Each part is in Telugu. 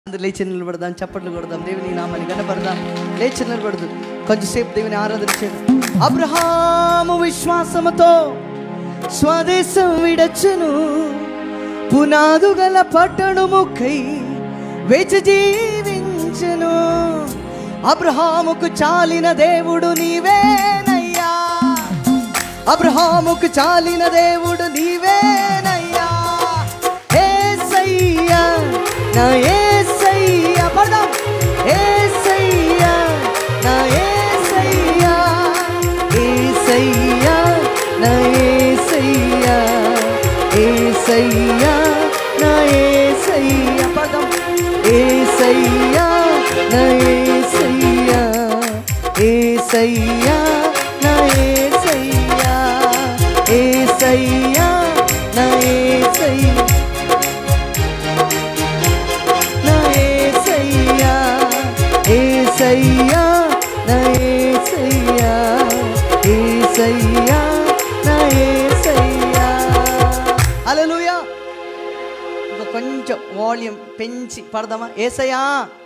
అందరూ లేచి నిలబడదాం చప్పట్లు కొడదాం దేవుని నామాన్ని కనపడదాం లేచి నిలబడదు కొంచెంసేపు దేవుని ఆరాధన చేద్దాం అబ్రహాము విశ్వాసముతో స్వదేశం విడచును పునాదు గల పట్టణముకై వేచి జీవించును అబ్రహాముకు చాలిన దేవుడు నీవేనయ్యా అబ్రహాముకు చాలిన దేవుడు నీవేనయ్యా ఏసయ్యా నా ఏసయ్యా పడదాం ఏసయ్యా నా ఏసయ్యా ఏసయ్యా నా ఏసయ్యా ఏసయ్యా నా ఏసయ్యా పడదాం ఏసయ్యా నా ఏసయ్యా ఏసయ్యా నా ఏసయ్యా ఏసయ్యా నా ఏసయ్యా నా ఏసయ్యా ఏసయ్యా నా ఏసయ్యా ఏసయ్యా నా ఏసయ్యా హల్లెలూయా ఇంకా కొంచెం వాల్యూమ్ పెంచి పడదామా ఏసయ్యా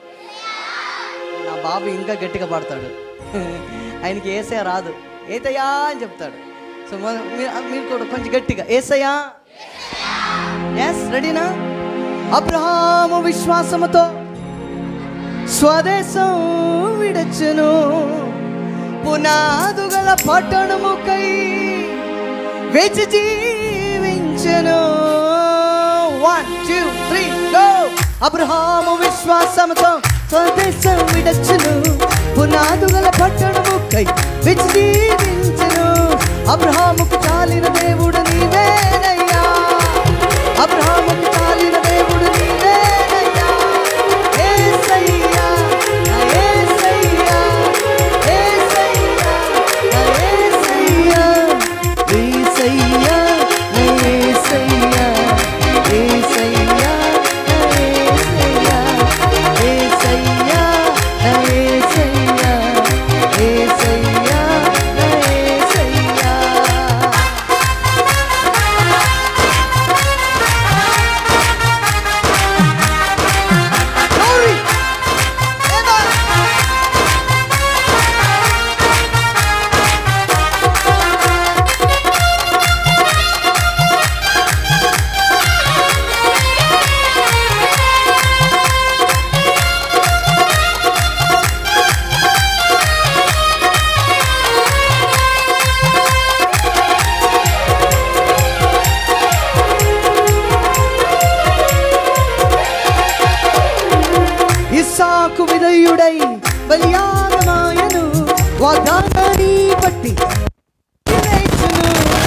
నా బాబు ఇంకా గట్టిగా పాడతాడు ఆయనకి ఏసయ్య రాదు ఏతయ్యా అని చెప్తాడు సో మొద- మీరు మీరు కూడా కొంచెం గట్టిగా ఏసయ్యా ఎస్ రెడీనా అబ్రహాము విశ్వాసముతో స్వదేశం విడచును పునాదుగల పట్టణముకై వేచి జీవించను వన్ టూ త్రీ గో అబ్రహాము విశ్వాసముతో స్వదేశం విడచును పునాదుగల పట్టణముకై వేచి జీవించను అబ్రహాముకు చాలిన దేవుడు నీవేనయ్యా అబ్రహాముకు చాలిన దేవుడు నీవేనయ్యా యేసయ్యా నా యేసయ్యా యేసయ్యా నా యేసయ్యా యేసయ్యా నా యేసయ్యా యేసయ్యా నా యేసయ్యా యేసయ్యా నా యేసయ్యా యేసయ్యా నా యేసయ్యా Glory! Amen! ఇస్సాకు విధయుడై బలియాగమాయను వాగ్దానాన్ని బట్టి నిరీక్షను.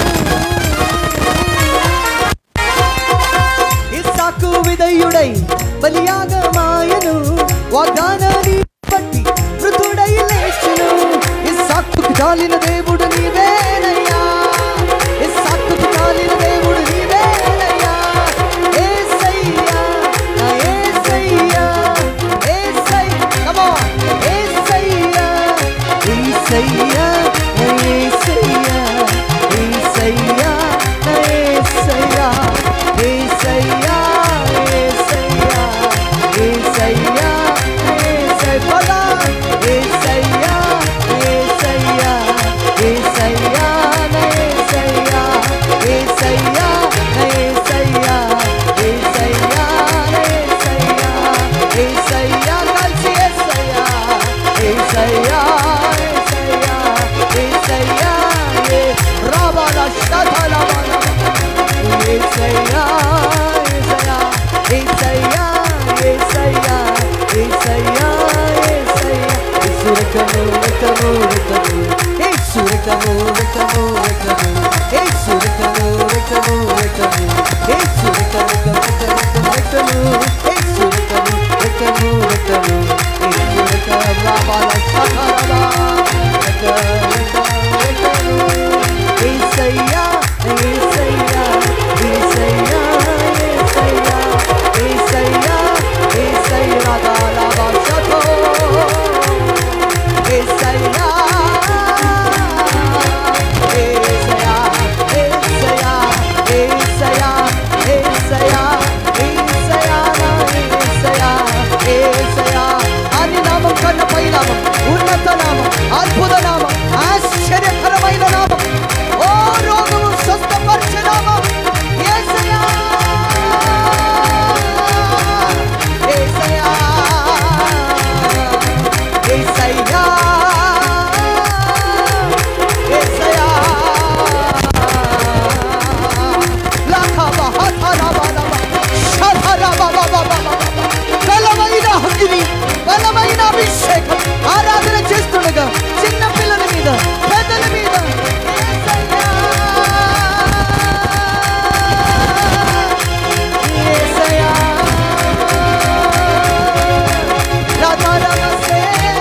ఇస్సాకు విధయుడై బలియాగమాయను వాగ్దానాన్ని బట్టి మృతుడై లేచును ఇస్సాకుకు చాలిన దేవుడు నీవేనయ్యా ఇస్సాకుకు చాలిన దేవుడు నీవేనయ్యా ఏసయ్యా నా ఏసయ్యా ఏసై come on ఏసయ్యా ఏసయ్యా నా ఏసయ్యా ఏసయ్యా నా ఏసయ్యా ఏసయ్యా ఏసయ్యా ఏసయ్యా ఏసై పదా ఏసయ్యా ఏసయ్యా ఏసయ్యా నా ఏసయ్యా ఏసయ్యా నా ఏసయ్యా ఏసయ్యా నా ఏసయ్యా ఏసయ్యా కలిసి ఏసయ్యా ఏసయ్యా ఏసయ్యా ఏసయ్యా ఏ రాబాల శతలవన ఏసయ్యా ఏసయ్యా ఏసయ్యా ఏసయ్యా ఏసయ్యా ఏసయ్యా సురకము రకము రకము ఏ సురకము రకము రకము ఏ సురకము రకము రకము ఏ సురకము రకము రకము ఏ సురకము రకము రకము ఏ సురక రాబాల శతలవన రకము ఏసయ్యా ఏసయ్యా ఏసయ్యా ఏసయ్యా ఏసయ్యా ఏసయ్యా రాబాల శతో ఏసయ్యా ఏసయ్యా ఏసయ్యా ఏసయ్యా ఏసయ్యా ఏసయ్యా నా ఏసయా అని నామం కన్న పై నామం ఉన్నత నామం అద్భుత నామం ఆశ్చర్యకరమైన నామం ఓ రోగము స్వస్థపరిచే నామం ఏసయా ఏసయా ఏసయ్యా ఏసయ్యా బలమైన అగ్ని బలమైన అభిషేకం ఆరాధన చేస్తుండగా చిన్న పిల్లల మీద పెద్దల మీద యేసయ్యా. యేసయ్యా. రాధా నమస్తే.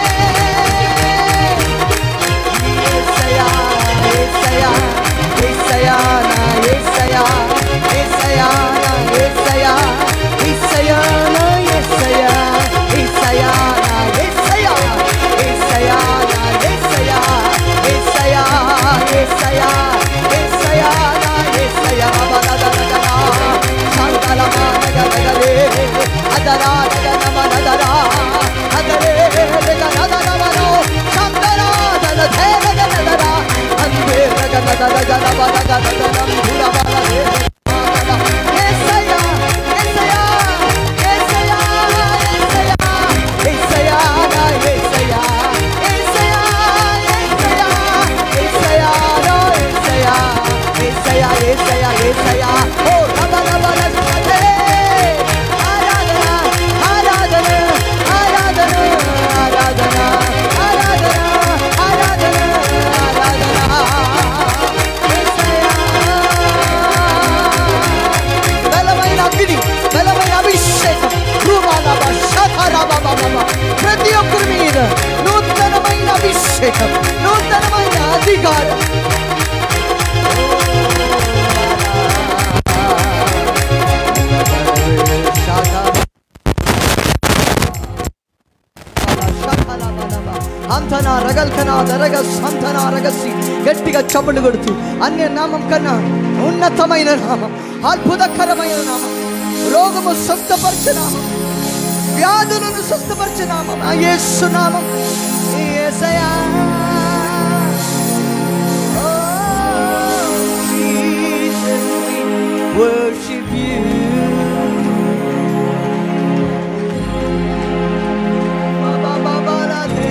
యేసయ్యా, యేసయ్యా, యేసయ్యా, నా యేసయ్యా, యేసయ్యా, నా యేసయ్యా, యేసయ్యా, నా యేసయ్యా, యేసయ్యా, నా యేసయ్యా, యేసయ్యా, నా యేసయ్యా, యేసయ్యా, యేసయ్యా, యేసయ్యా, నా యేసయ్యా, బలదలగలా, శాంతలమానగలగలే, అదరా, దగనమనదరా, అదరే, దగనదనమనో, శాంతరా, దలధేరగనదరా, అందే, దగనదరగనబరగనదరం, ధురబలదే, యేసయ్యా, యేసయ్యా, యేసయ్యా, యేసయ్యా, యేసయ్యా, నా యేసయ్యా, యేసయ్యా, యేసయ్యా, యేసయ్యా, నా యేసయ్యా, యేసయ్యా, యేసయ్యా, యేసయ్యా, ఓ రబరబరగనదే, ఆరాధన, ఆరాధన, ఆరాధన, ఆరాధన, ఆరాధన, ఆరాధన, ఆరాధన. యేసయ్యా. బలమైన అగ్ని బలమైన అభిషేకం రూపాలాభ శాఖారాబాబాబా ప్రతి ఒక్కరి మీద నూతనమైన అభిషేకం నూతనమైన అధికారం అంతనా రగల్కనా దరగ సంతనా రగసి గట్టిగా చప్పట్లు కొడుతూ అన్య నామం కన్నా ఉన్నతమైన నామం అద్భుతకరమైన నామం రోగము స్వస్థపరిచే నామం వ్యాధులను స్వస్థపరిచే నామం ఆ యేసు నామం యేసయ్యా. Oh, Jesus, we worship you. Ba, ba, ba, la, de.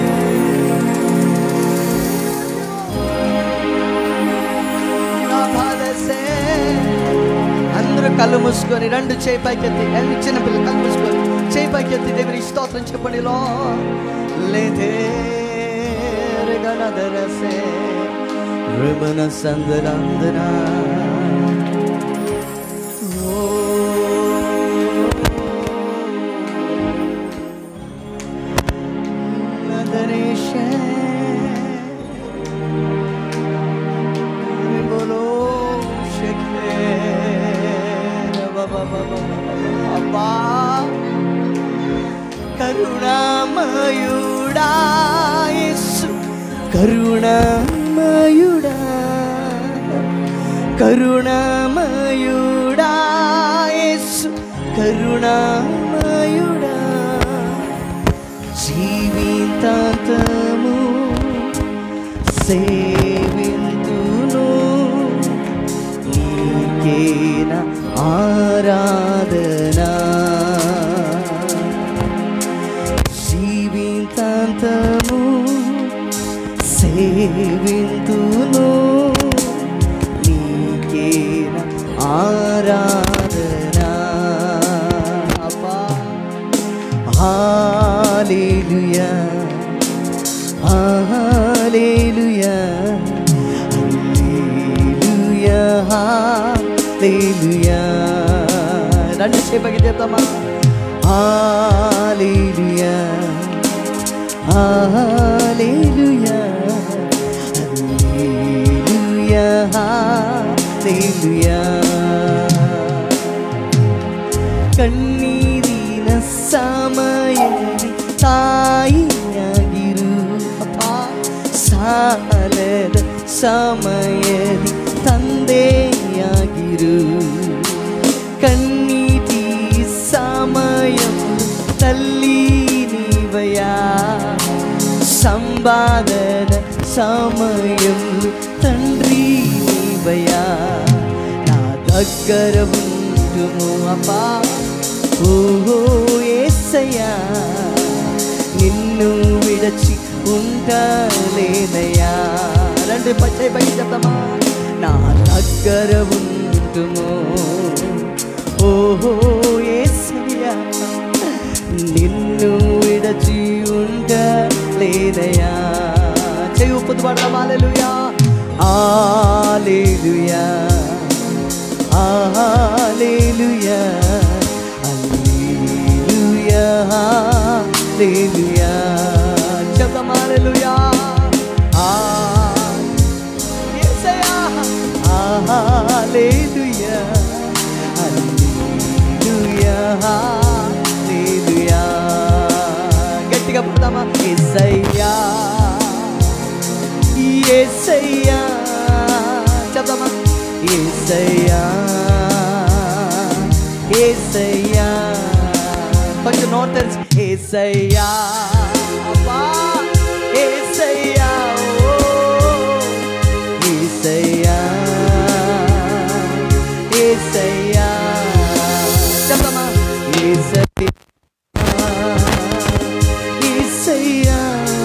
నా పాదసే. అందరూ కళ్ళు మూసుకొని రెండు చేయి పైకెత్తి ఎన్ని చిన్న పిల్లలు కళ్ళు మూసుకొని చేయి పైకెత్తి దేవుని స్తోత్రం చెప్పండి లో లేదే గణదరసే రిమన సందరందన బోలో అబ్బా కరుణామయుడా యేసు కరుణామయుడా కరుణామయుడా యేసు కరుణామయుడా జీవితాంతము సేవింతును నీకేన ఆరాధనా జీవితాంతము సేవింతును నీకేన ఆరాధనా అబ్బా హాలేలుయా హాలేలుయా హల్లెలూయా హాలేలుయా రెండు చేపకి చెప్తామా హాలేలుయా హాలేలుయా హల్లెలూయా హాలేలుయా ಕಣ್ಣೀರಿನ ಸಮಯದಿ ತಾಯಿಯಾಗಿರು ಅಪ್ಪ ಸಾಲದ ಸಮಯದಿ ತಂದೆಯಾಗಿರು ಕಣ್ಣೀಟಿ ಸಮಯ ತಲ್ಲ తల్లి నీవయా సంపాదన సమయం తండ్రి నీవయా నా దగ్గర ఉంటుము అప్పా ఓహో ఏసయ్యా నిన్ను విడచి ఉండలేనయ్యా రండి పచ్చై పై చెప్తామా నా దగ్గర ఉంటుము ఓహో ఏసయ్యా నిన్ను విడచి ఉండలేనయ్యా చెయ్యి ఉప్పుతు పడదాం ఆలెలుయా ఆలేలుయా ఆలేలుయా అల్లేలుయా ఆలేలుయా చెప్దాం ఆలెలుయా ఆ యేసయ్యా హల్లెలూయా హల్లెలూయా హల్లెలూయా గట్టిగా పడదామా యేసయ్యా యేసయ్యా చెప్దామా యేసయ్యా యేసయ్యా కొంచెం నోట్ తెలిసి యేసయ్యా అబ్బా యేసయ్యా ఓ ఏసయ్యా ఏసయ్యా చెప్పమ్మా ఏసయ్యా ఏసయ్యా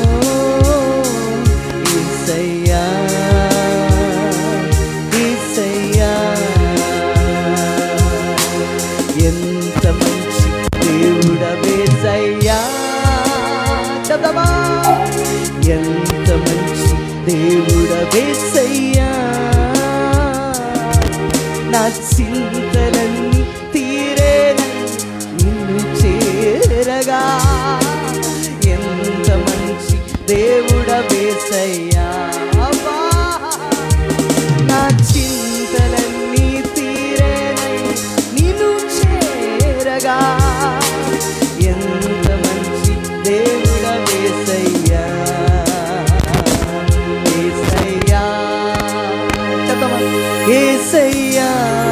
ఏసయ్యా ఏసయ్యా ఎంత మంచి దేవుడవేసయ్యా చెప్దామా ఎంత మంచి దేవుడవేసయ్యా నా చింతలన్నీ తీరేనని నిన్ను చేరగా ఎంత మంచి దేవుడవేసయ్యా అబ్బా నా చింతలన్నీ తీరేనని నిన్ను చేరగా ఎంత మంచి దేవుడ వేసయ్యా ఏసయ్యా చెప్తామా ఏసయ్యా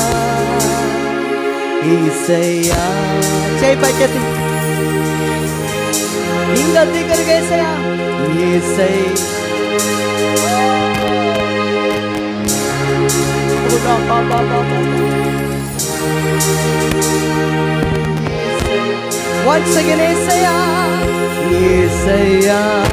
ఏసయ్యా చేయి పైకెత్తి ఇంకా దగ్గరగా ఏసయ్యా ఏసై Once again, Isaiah, Isaiah.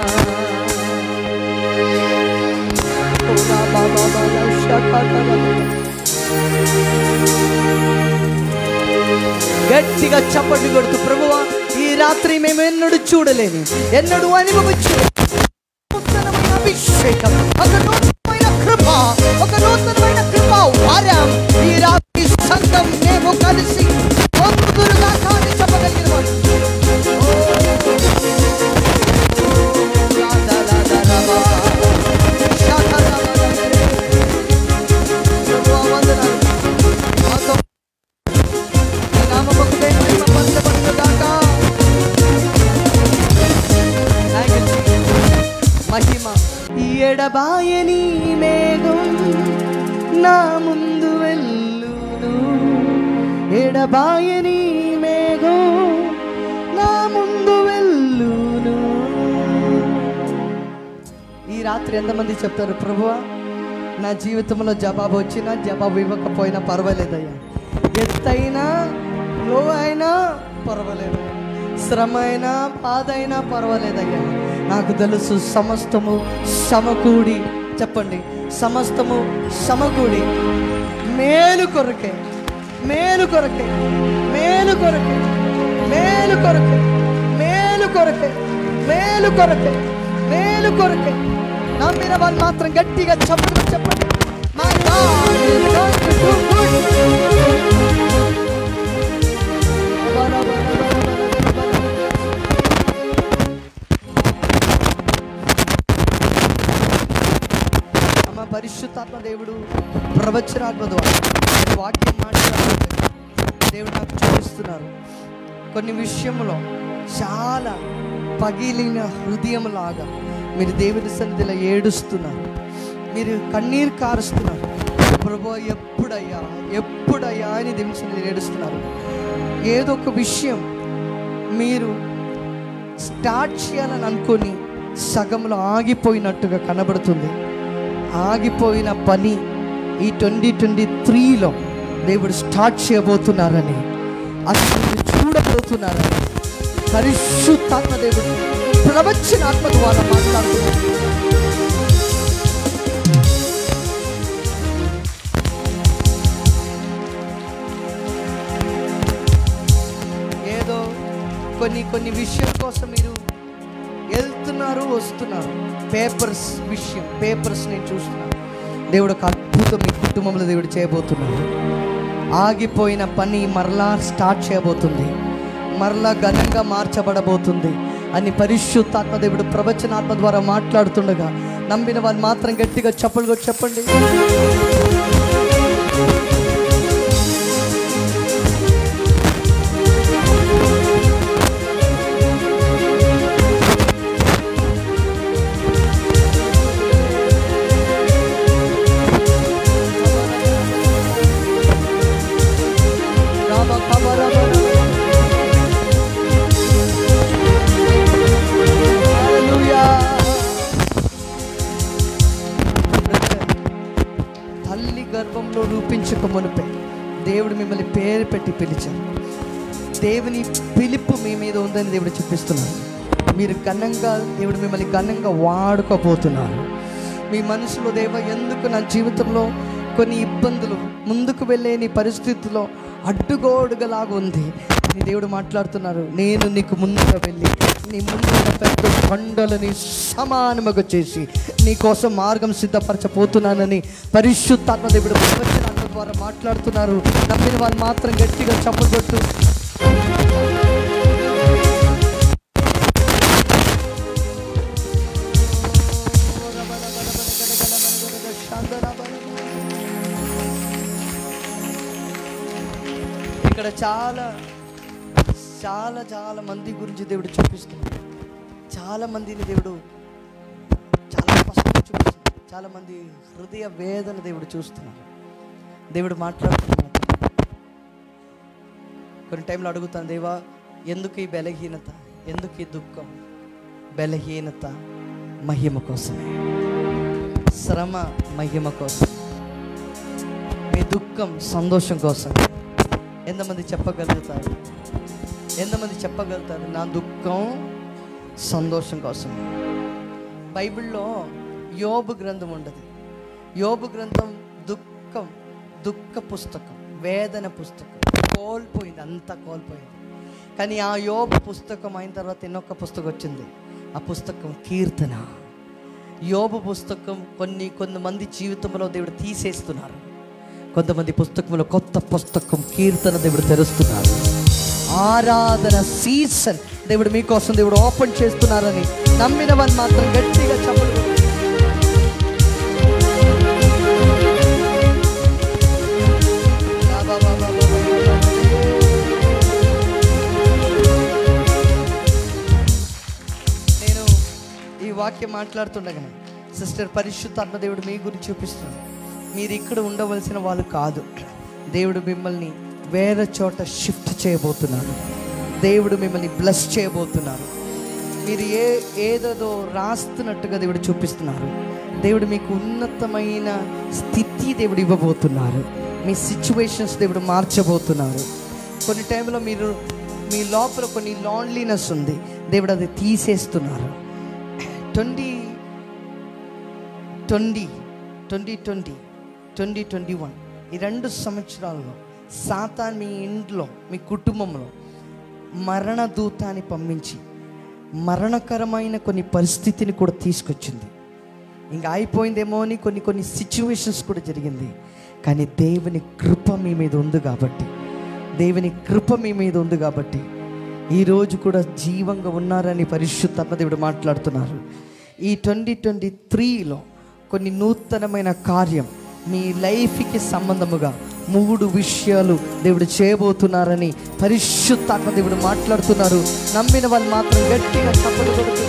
గట్టిగా చప్పట్లు కొడుతూ ప్రభువా ఈ రాత్రి మేము ఎన్నడూ చూడలేము ఎన్నడూ అనుభవించు నూతనమైన అభిషేకం ఒక నూతనమైన కృప ఒక నూతనమైన కృప వారం ఈ రాత్రి సంఘం మేము కలిసి పొందుదురుగా కానీ చెప్పగలిగిన వారు. ఓ, రాధా, రాధా, రాధా. శాఖా, రాధా, రాధా, రే. ప్రభువా, వందనాలు. మాతో నీ నామముకే మహిమ పొందబడునుగాక. Thank you, Jesus. మహిమ ఎడబాయని మేఘం నా ముందు వెళ్ళును ఎడబాయని మేఘం నా ముందు వెళ్ళును ఈ రాత్రి ఎంతమంది చెప్తారు ప్రభువా నా జీవితంలో జవాబు వచ్చినా జవాబు ఇవ్వకపోయినా పర్వాలేదయ్యా ఎత్తైనా లో అయినా పర్వాలేదయ్యా శ్రమ అయినా బాధ అయినా పర్వాలేదయ్యా నాకు తెలుసు సమస్తము సమకూడి చెప్పండి సమస్తము సమకూడి మేలు కొరకే మేలు కొరకే మేలు కొరకే మేలు కొరకే మేలు కొరకే మేలు కొరకే మేలు కొరకే నమ్మిన వాళ్ళు మాత్రం గట్టిగా చెప్పండి చెప్పండి My God is going to do good. అమ్మ పరిశుద్ధాత్మ దేవుడు ప్రవచనాత్మ ద్వారా ఆయన వాక్యం మాట్లాడుతుంది దేవుడు నాకు చూపిస్తున్నారు కొన్ని విషయంలో చాలా పగిలిన హృదయంలాగా మీరు దేవుని సన్నిధిలో ఏడుస్తున్నారు మీరు కన్నీరు కారుస్తున్నారు ప్రభు ఎప్పుడయ్యా ఎప్పుడయ్యా అని దేవుని సన్నిధిలో ఏడుస్తున్నారు ఏదో ఒక విషయం మీరు స్టార్ట్ చేయాలని అనుకొని సగంలో ఆగిపోయినట్టుగా కనబడుతుంది ఆగిపోయిన పని ఈ ట్వంటీ ట్వంటీ త్రీలో దేవుడు స్టార్ట్ చేయబోతున్నారని అసలు మీరు చూడబోతున్నారని పరిశుద్ధాత్మ దేవుడు ప్రవచన ఆత్మ ద్వారా మాట్లాడుతున్నారు ఏదో కొన్ని కొన్ని విషయాల కోసం మీరు వెళ్తున్నారు వస్తున్నారు పేపర్స్ విషయం పేపర్స్ నేను చూస్తున్నాను దేవుడు ఒక అద్భుతం మీ కుటుంబంలో దేవుడు చేయబోతున్నాడు ఆగిపోయిన పని మరలా స్టార్ట్ చేయబోతుంది మరలా ఘనంగా మార్చబడబోతుంది అని పరిశుద్ధాత్మ దేవుడు ప్రవచనాత్మ ద్వారా మాట్లాడుతుండగా నమ్మిన వాళ్ళు మాత్రం గట్టిగా చప్పలు కొట్టి చెప్పండి రామ కమ రమ రమ. హల్లెలూయా. తల్లి గర్భంలో రూపించక మునిపే దేవుడు మిమ్మల్ని పేరు పెట్టి పిలిచారు దేవుని పిలుపు మీ మీద ఉందని దేవుడు చూపిస్తున్నారు మీరు ఘనంగా దేవుడు మిమ్మల్ని ఘనంగా వాడుకోబోతున్నారు మీ మనసులో దేవ ఎందుకు నా జీవితంలో కొన్ని ఇబ్బందులు ముందుకు వెళ్ళే నీ పరిస్థితిలో అడ్డుగోడుగలాగా ఉంది అని దేవుడు మాట్లాడుతున్నారు నేను నీకు ముందుగా వెళ్ళి నీ ముందున్న పెద్ద కొండలని సమానముగా చేసి నీ కోసం మార్గం సిద్ధపరచబోతున్నానని పరిశుద్ధాత్మ దేవుడు ప్రవచనాల ద్వారా మాట్లాడుతున్నారు నమ్మిన వాళ్ళు మాత్రం గట్టిగా చప్పలు కొట్టు ఇక్కడ చాలా చాలా చాలా మంది గురించి దేవుడు చూపిస్తున్నాడు చాలా మందిని దేవుడు చాలా స్పష్టంగా చూపిస్తున్నాడు చాలా మంది హృదయ వేదన దేవుడు చూస్తున్నారు దేవుడు మాట్లాడుతున్నాడు కొన్ని టైంలో అడుగుతాను దేవా ఎందుకు ఈ బలహీనత ఎందుకు ఈ దుఃఖం బలహీనత మహిమ కోసమే శ్రమ మహిమ కోసం మీ దుఃఖం సంతోషం కోసం ఎంతమంది చెప్పగలుగుతారు ఎంతమంది చెప్పగలుగుతారు నా దుఃఖం సంతోషం కోసం బైబిల్లో యోబు గ్రంథం ఉండదు యోబు గ్రంథం దుఃఖం దుఃఖ పుస్తకం వేదన పుస్తకం కోల్పోయింది అంతా కోల్పోయింది కానీ ఆ యోబు పుస్తకం అయిన తర్వాత ఇంకొక పుస్తకం వచ్చింది ఆ పుస్తకం కీర్తన యోబు పుస్తకం కొన్ని కొంతమంది జీవితంలో దేవుడు తీసేస్తున్నారు కొంతమంది పుస్తకంలో కొత్త పుస్తకం కీర్తన దేవుడు తెరుస్తున్నారు ఆరాధన సీజన్ దేవుడు మీకోసం దేవుడు ఓపెన్ చేస్తున్నారని నమ్మిన వాళ్ళు మాత్రం గట్టిగా చెప్పలు నేను ఈ వాక్యం మాట్లాడుతుండగా సిస్టర్ పరిశుద్ధాత్మ దేవుడు మీ గురించి చూపిస్తున్నాడు మీరు ఇక్కడ ఉండవలసిన వాళ్ళు కాదు దేవుడు మిమ్మల్ని వేరే చోట షిఫ్ట్ చేయబోతున్నారు దేవుడు మిమ్మల్ని బ్లెస్ చేయబోతున్నారు మీరు ఏ ఏదేదో రాస్తున్నట్టుగా దేవుడు చూపిస్తున్నారు దేవుడు మీకు ఉన్నతమైన స్థితి దేవుడు ఇవ్వబోతున్నారు మీ సిచ్యువేషన్స్ దేవుడు మార్చబోతున్నారు కొన్ని టైంలో మీరు మీ లోపల కొన్ని లాన్లీనెస్ ఉంది దేవుడు అది తీసేస్తున్నారు twenty twenty twenty twenty twenty twenty one ఈ రెండు సంవత్సరాల్లో సాతాన్ మీ ఇంట్లో మీ కుటుంబంలో మరణ దూతాన్ని పంపించి మరణకరమైన కొన్ని పరిస్థితిని కూడా తీసుకొచ్చింది ఇంకా అయిపోయిందేమో అని కొన్ని కొన్ని సిచ్యువేషన్స్ కూడా జరిగింది కానీ దేవుని కృప మీ మీద ఉంది కాబట్టి దేవుని కృప మీ మీద ఉంది కాబట్టి ఈరోజు కూడా జీవంగా ఉన్నారని పరిశుద్ధాత్మ దేవుడు మాట్లాడుతున్నారు ఈ ట్వంటీ ట్వంటీ త్రీలో కొన్ని నూతనమైన కార్యం మీ లైఫ్కి సంబంధముగా మూడు విషయాలు దేవుడు చేయబోతున్నారని పరిశుద్ధాత్మ దేవుడు మాట్లాడుతున్నారు నమ్మిన వాళ్ళు మాత్రం గట్టిగా చప్పలు కొడుతూ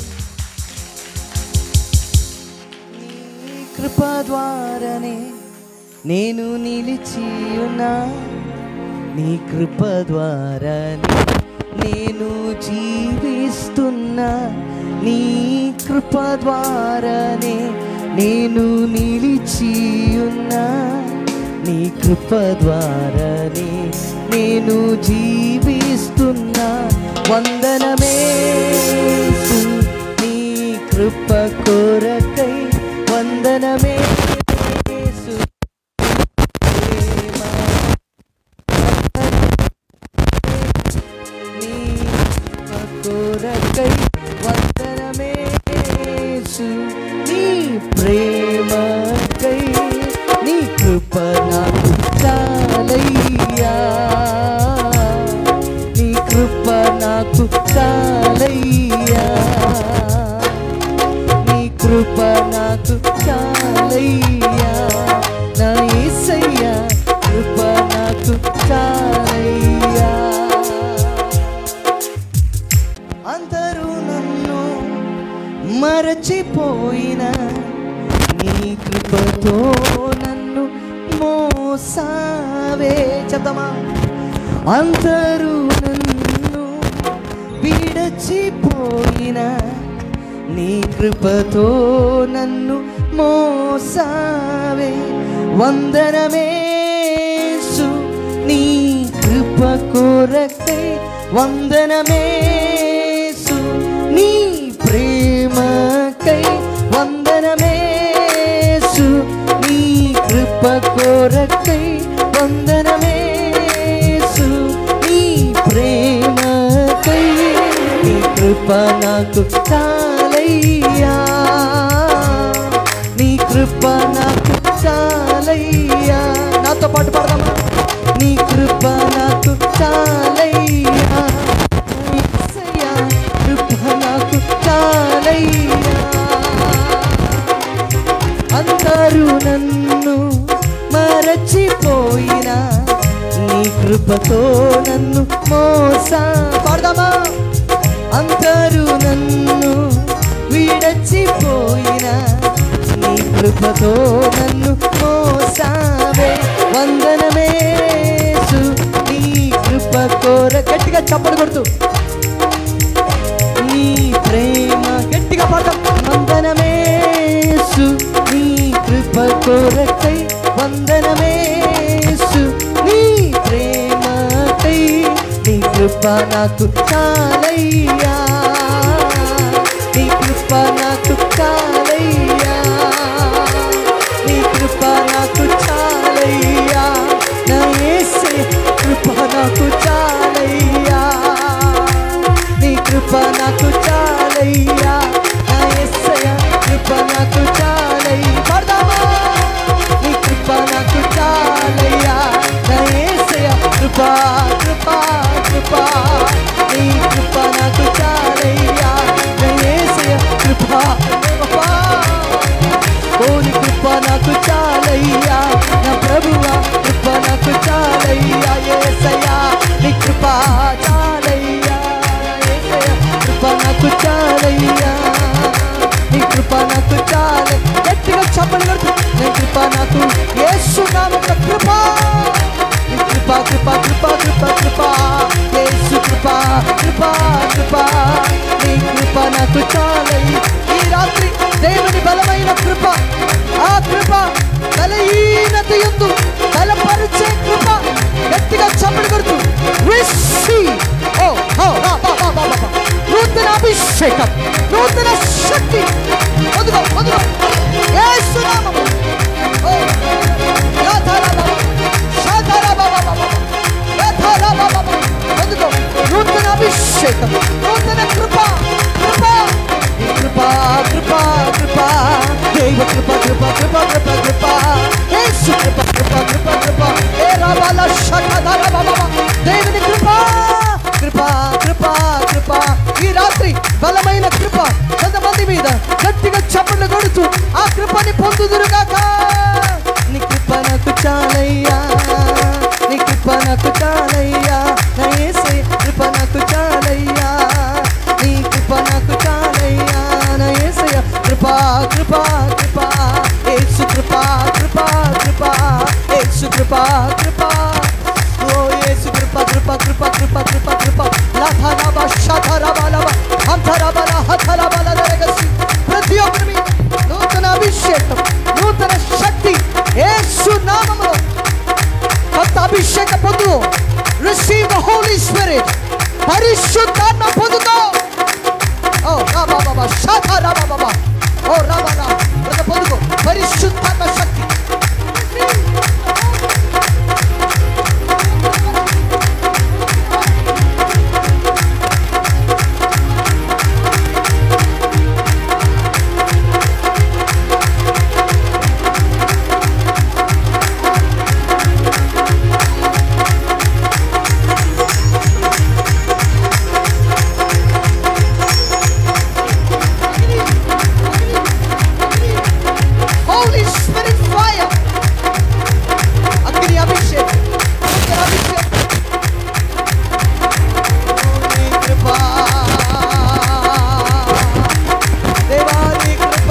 నీ కృప ద్వారానే నేను నిలిచి ఉన్నా నీ కృప ద్వారానే నేను జీవిస్తున్నా నీ కృప ద్వారానే నేను నిలిచి ఉన్నా నీ కృప ద్వారానే నేను జీవిస్తున్నా వందనమే యేసు, నీ కృప కొరకై వందనమే యేసు, ప్రేమ నీ కొరకై వందనమే యేసు, నీ ప్రేమకై నీ కృప నాకు చాలయ్యా నీ కృప నాకు చాలయ్యా నీ కృప నాకు చాలయ్యా నా యేసయ్యా కృప నాకు చాలయ్యా అందరూ నన్ను మరచిపోయిన నీ కృపతో నన్ను మోసావే చెప్తామా అందరూ నన్ను విడచిపోయిన నీ కృపతో నన్ను మోసావే వందనమేసు నీ కృప కొరకై వందనమేసు నీ ప్రేమకై వందనమేసు నీ కృప కొరకై వందనమేసు నీ ప్రేమకై నీ కృప నాకు చాలయ్యా నీ కృప నాకు చాలయ్యా నాతో పాటు పాడదామా నీ కృప నాకు చాలయ్యా యేసయ్యా, కృప నాకు చాలయ్యా అందరూ నన్ను మరచిపోయినా నీ కృపతో నన్ను మోసా పాడదామా అందరూ నన్ను విడచిపోయినా నీ కృపతో నన్ను మోసావే వందనమేసు నీ కృప కోర గట్టిగా చప్పలు కొడుతూ నీ ప్రేమ గట్టిగా పాడతాం వందనమేసు నీ కృప కోరకై వందనమేసు నీ ప్రేమకై నీ కృప నాకు చాలయ్యా నీ కృప నాకు చాలయ్యా నీ కృప నాకు చాలయ్యా నా యేసే కృప నాకు చాలయ్యా నీ కృప నాకు చాలయ్యా నా యేసయ్య కృప నాకు చాలయ్య పాడదామా నీ కృప నాకు చాలయ్యా నా యేసయ్య కృప కృప కృప నీ కృప నాకు చాలయ్యా నా యేసయ్య కృప కృప ఓని కృప నాకు చాలయ్యా నా ప్రభువా కృప నాకు చాలయ్యా యేసయ్యా నీ కృప చాలయ్యా యేసయ్యా కృప నాకు చాలయ్యా నీ కృప నాకు చాల గట్టిగా చప్పలు కొడుతూ నీ కృప నాకు యేసు నామమున కృప నీ కృప కృప కృప కృప కృప యేసు కృప కృప కృప నీ కృప నాకు చాలయ్యి ఈ రాత్రి దేవుని బలమైన కృప ఆ కృప బలహీనత ఎందు బలపరిచే కృప గట్టిగా చప్పలు కొడుతూ receive. ఓ ఓ, రా, బా, బా, బా, బా, బా. నూతన అభిషేకం నూతన శక్తి వదుగో వదుగో యేసు నామము ఓ యాథారా బాబా శాథారా బాబా బాబా యాథారా బాబా బాబా వదుగో నూతన అభిషేకం నూతన కృప కృప ఈ కృప కృప కృప దైవ కృప కృప కృప కృప కృప యేసు కృప కృప కృప కృప ఏ రాబాల షఠధర బాబా దేవుని కృప కృప కృప కృప ఈ రాత్రి బలమైన కృప కొంతమంది మీద గట్టిగా చప్పట్లు కొడుతూ ఆ కృపని పొందుదురుగాక నీ కృప నాకు చాలయ్యా నీ కృప నాకు చాలయ్యా నా యేసయ్య కృప నాకు చాలయ్యా నీ కృప నాకు చాలయ్యా నా యేసయ్య కృప కృప కృప యేసు కృప కృప కృప కృప కృప ఓ యేసు కృప కృప కృప కృప కృప కృప లథరబ శథరబలబ అంతరబల హథరబల దరగసి ప్రతి ఒక్కరి మీద నూతన అభిషేకం నూతన శక్తి యేసు నామములో కొత్త అభిషేక పొందు రిసీవ్ ద హోలీ స్పిరిట్ పరిశుద్ధాత్మ పొందుకో ఓ రాబా బాబా శాఖ రాబా బాబా ఓ రాబా రా బ్రత పొందుకో పరిశుద్ధాత్మ శక్తి హోలీ స్పిరిట్ ఫైర్ అగ్ని అభిషేకం నూతన అభిషేకం నీ కృప దేవా నీ కృప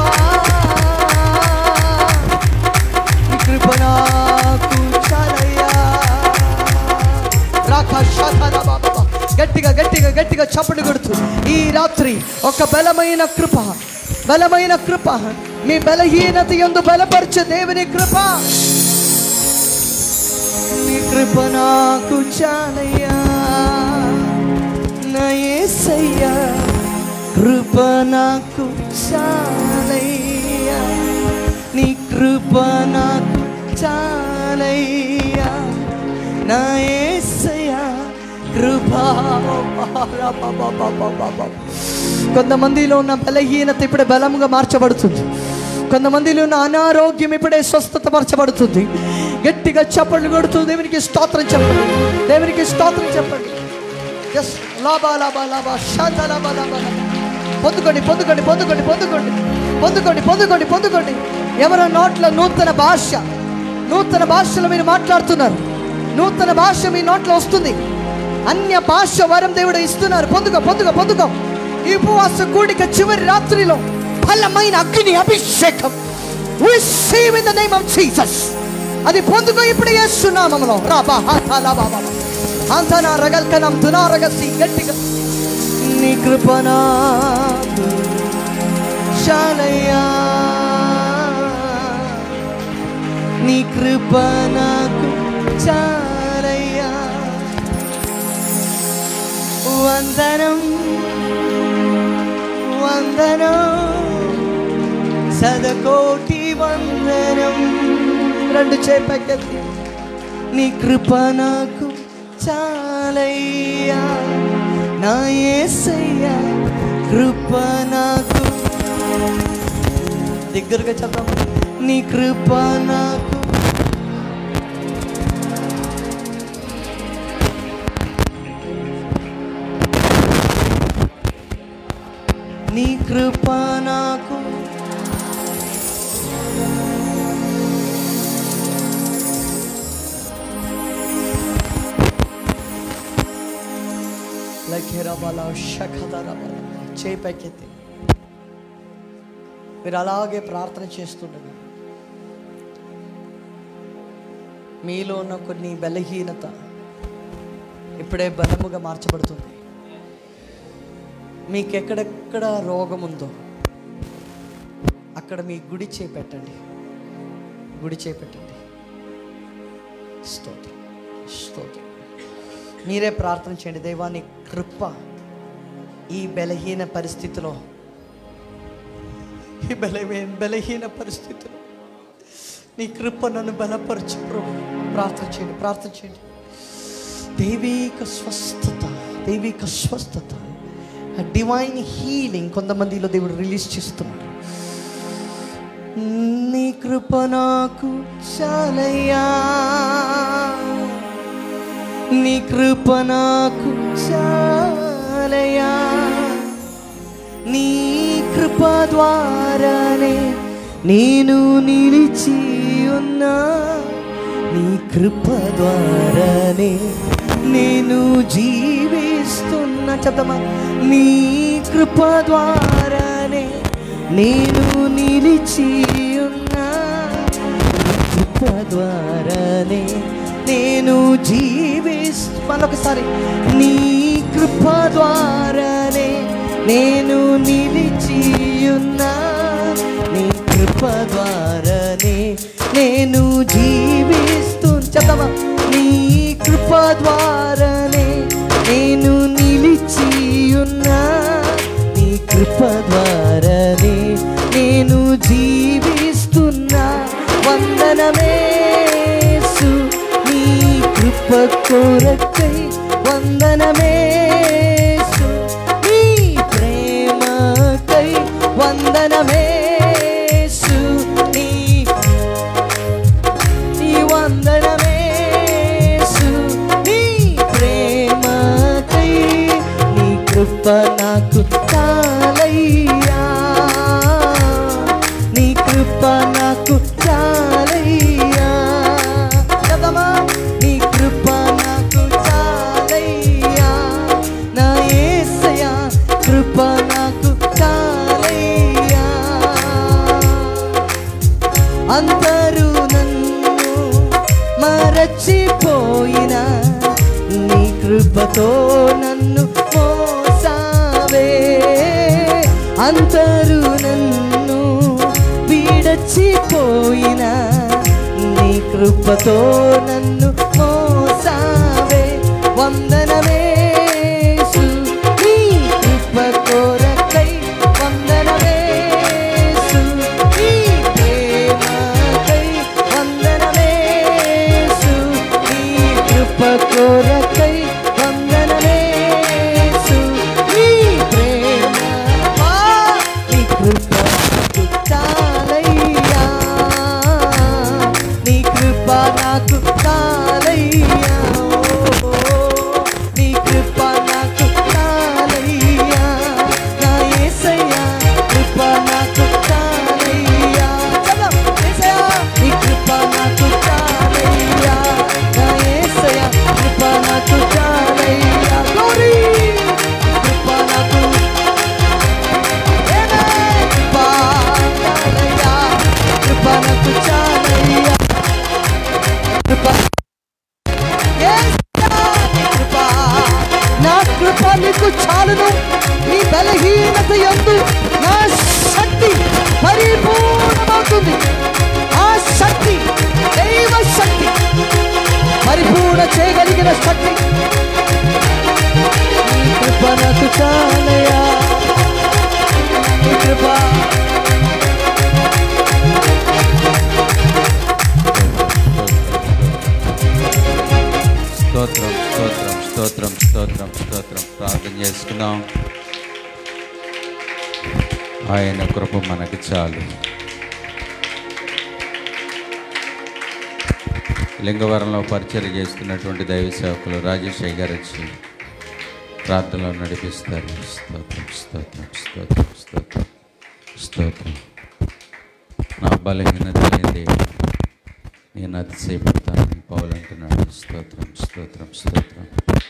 నీ కృప నాకు చాలయ్యా రాక శాఖల బాబా గట్టిగా గట్టిగా గట్టిగా చప్పటి కొడుతూ ఈ రాత్రి ఒక బలమైన కృప బలమైన కృప మీ బలహీనత ఎందు బలపరిచే దేవుని కృప నీ కృప నాకు చాలయ్యా నా యేసయ్యా కృప నాకు చాలయ్యా నీ కృప నాకు చాలయ్యా నా యేసయ్యా కృప కొంతమందిలో ఉన్న బలహీనత ఇప్పుడే బలంగా మార్చబడుతుంది కొంతమందిలో ఉన్న అనారోగ్యం ఇప్పుడే స్వస్థత పరచబడుతుంది గట్టిగా చప్పట్లు కొడుతూ దేవునికి స్తోత్రం చెప్పండి దేవునికి స్తోత్రం చెప్పండి ఎస్ లాభా లాభా లాభా శాంత లాభా లాభా లాభా. పొందుకోండి పొందుకోండి పొందుకోండి పొందుకోండి పొందుకోండి పొందుకోండి పొందుకోండి ఎవరో నోట్ల నూతన భాష నూతన భాషలో మీరు మాట్లాడుతున్నారు నూతన భాష మీ నోట్లో వస్తుంది అన్య భాష వరం దేవుడు ఇస్తున్నారు పొందుకో పొందుకో పొందుకో ఈ ఉపవాస కూడిక చివరి రాత్రిలో బలమైన అగ్ని అభిషేకం receive in the name of Jesus అది పొందుకో ఇప్పుడు చేస్తున్నామలో రాబా హాథాలా బాబా అంతనా రగల్కనం దునా రగసి గట్టిగా నీ కృపనా శాలయ్యా నీ కృప నాకు చాలయ్యా వందనం వందనం సదకోటి వందనం రెండు చేపకెత్తి నీ కృప నాకు చాలయ్యా నా యేసయ్యా కృప నాకు దగ్గరగా చెప్తాం నీ కృప నాకు నీ కృప నాకు లఖేరబల షఖదరబల చేయి పైకెత్తి మీరు అలాగే ప్రార్థన చేస్తుండగా మీలో ఉన్న కొన్ని బలహీనత ఇప్పుడే బలముగా మార్చబడుతుంది మీకు ఎక్కడెక్కడ రోగం ఉందో అక్కడ మీ గుడి చేపెట్టండి గుడి చేపెట్టండి స్తోత్రం స్తోత్రం మీరే ప్రార్థన చేయండి దైవాన్ని కృప ఈ బలహీన పరిస్థితిలో ఈ బలహీన బలహీన పరిస్థితిలో నీ కృప నన్ను బలపరచు ప్రభు ప్రార్థన చేయండి ప్రార్థన చేయండి దైవిక స్వస్థత దైవిక స్వస్థత డివైన్ హీలింగ్ కొంతమందిలో దేవుడు రిలీజ్ చేస్తున్నాడు నీ కృప నాకు చాలయ్యా నీ కృప నాకు చాలయ్యా నీ కృప ద్వారానే నేను నిలిచి ఉన్నా నీ కృప ద్వారానే నేను జీవిస్తున్నా చెప్తామా నీ కృప ద్వారానే నేను నిలిచి ఉన్నా నీ కృప ద్వారానే నేను జీవిస్తూ మరొకసారి నీ కృప ద్వారానే నేను నిలిచియున్నా నీ కృప ద్వారానే నేను జీవిస్తూ చెప్తామా నీ కృప ద్వారానే నేను నిలిచియున్నా నీ కృప ద్వారానే నేను జీవిస్తున్నా వందనమేసు నీ కృప కొరకై వందనమేసు నీ ప్రేమకై వందనమేసు నీ నీ వందనమేసు నీ ప్రేమకై నీ కృప నాకు చాలయ్యా నీ కృప నాకు చాలయ్యా కదమా నీ కృప నాకు చాలయ్యా నా యేసయ్యా కృప నాకు చాలయ్యా అందరూ నన్ను మరచిపోయిన నీ కృపతో నన్ను మోసావే అందరూ నన్ను విడచిపోయిన నీ కృపతో నన్ను మోసావే వందనమేసు నీ కృప కోరకై వందనమేసు నీ ప్రేమకై వందనమేసు నీ కృప కోరకై వందనమేసు నీ ప్రేమ నీ కృప నాకు చాలయ్యా నీ కృప నాకు చాలయ్యా నీ కృప నాకు చాలయ్యా నా యేసయ్యా కృప నాకు చాలయ్యా చలో యేసయ్యా నీ కృప నాకు చాలయ్యా నా యేసయ్యా కృప నాకు చాలయ్యా గ్లోరీ కృప నాకు Amen. కృప చాలయ్యా కృప నాకు చాలయ్యా కృప యేసయ్యా, నీ కృప నా కృప నీకు చాలును నీ బలహీనత యందు నా శక్తి పరిపూర్ణమవుతుంది ఆ శక్తి దైవ శక్తి పరిపూర్ణ చేయగలిగిన శక్తి నీ కృప నాకు చాలయా నీ కృప స్తోత్రం స్తోత్రం స్తోత్రం స్తోత్రం స్తోత్రం ప్రార్థన చేసుకుందాం ఆయన కృప మనకి చాలు లింగవరంలో పరిచయం చేస్తున్నటువంటి దైవ సేవకులు రాజేష్ అయ్య గారు వచ్చి ప్రార్థనలో నడిపిస్తారు స్తోత్రం స్తోత్రం స్తోత్రం స్తోత్రం స్తోత్రం నా బలహీనత ఏంది నేను అతిశయపడతానని పౌలు అంటున్నాడు స్తోత్రం స్తోత్రం స్తోత్రం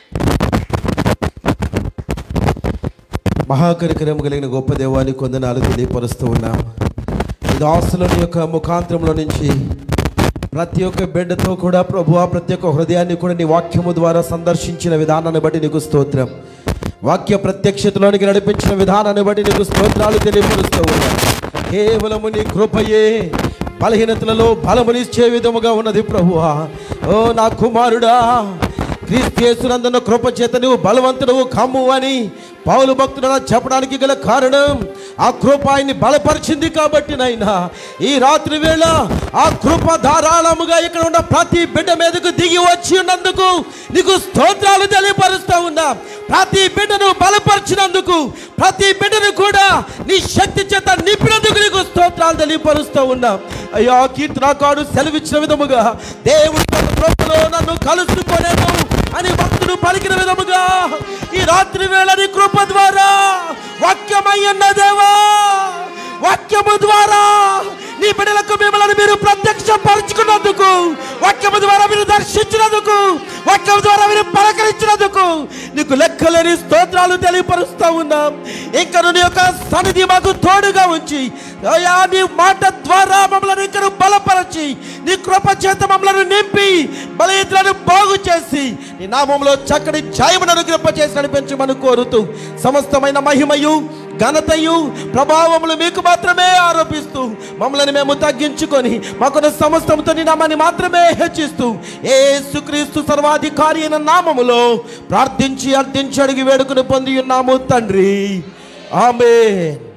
మహాకరికరం కలిగిన గొప్ప దేవానికి కొందనాలు తెలియపరుస్తూ ఉన్నాం ఈ దాసులని యొక్క ముఖాంతరంలో నుంచి ప్రతి ఒక్క బిడ్డతో కూడా ప్రభు ప్రతి ఒక్క హృదయాన్ని కూడా నీ వాక్యము ద్వారా సందర్శించిన విధానాన్ని బట్టి నీకు స్తోత్రం వాక్య ప్రత్యక్షతలోనికి నడిపించిన విధానాన్ని బట్టి నీకు స్తోత్రాలు తెలియపరుస్తూ ఉన్నాం కేవలము నీ కృపయే బలహీనతలలో బలమునిచ్చే విధముగా ఉన్నది ప్రభువా ఓ నా కుమారుడా క్రీస్తేసునందున కృప చేత నువ్వు బలవంతుడవు కమ్ము అని పౌలు భక్తుడు అలా చెప్పడానికి గల కారణం ఆ కృప ఆయన్ని బలపరిచింది కాబట్టి నైనా ఈ రాత్రి వేళ ఆ కృప ధారాళముగా ఇక్కడ ఉన్న ప్రతి బిడ్డ మీదకు దిగి వచ్చి ఉన్నందుకు నీకు స్తోత్రాలు తెలియపరుస్తూ ఉన్నా ప్రతి బిడ్డను బలపరిచినందుకు ప్రతి బిడ్డను కూడా నీ శక్తి చేత నింపినందుకు నీకు స్తోత్రాలు తెలియపరుస్తూ ఉన్నా అయ్యా కీర్తనాకాడు సెలవిచ్చిన విధముగా దేవుడు తన కృపలో నన్ను కలుసుకొనేను అని భక్తుడు పలికిన విధముగా ఈ రాత్రి వేళ నీ కృప ద్వారా వాక్యమయ్యన్న దేవా వాక్యము ద్వారా నీ బిడ్డలకు మిమ్మల్ని మీరు ప్రత్యక్షపరచుకున్నందుకు వాక్యము ద్వారా మీరు దర్శించినందుకు వాక్యము ద్వారా మీరు పలకరించినందుకు నీకు లెక్కలేని స్తోత్రాలు తెలియపరుస్తా ఉన్నాం ఇంకా నీ యొక్క సన్నిధి మాకు తోడుగా ఉంచి అయ్యా నీ మాట ద్వారా మమ్మల్ని ఇక్కడ బలపరచి నీ కృప చేత మమ్మల్ని నింపి బలయితులను బాగు చేసి నీ నామంలో చక్కటి జయమును అనుగ్రహ చేసి నడిపించమని కోరుతూ సమస్తమైన మహిమయు ఘనతయు ప్రభావములు మీకు మాత్రమే ఆరోపిస్తూ మమ్మల్ని మేము తగ్గించుకొని మాకున్న సమస్తంతో నీ నామాన్ని మాత్రమే హెచ్చిస్తూ ఏ సుక్రీస్తు సర్వాధికారి అయిన నామములో ప్రార్థించి అర్థించి అడిగి వేడుకుని పొంది ఉన్నాము తండ్రి ఆమె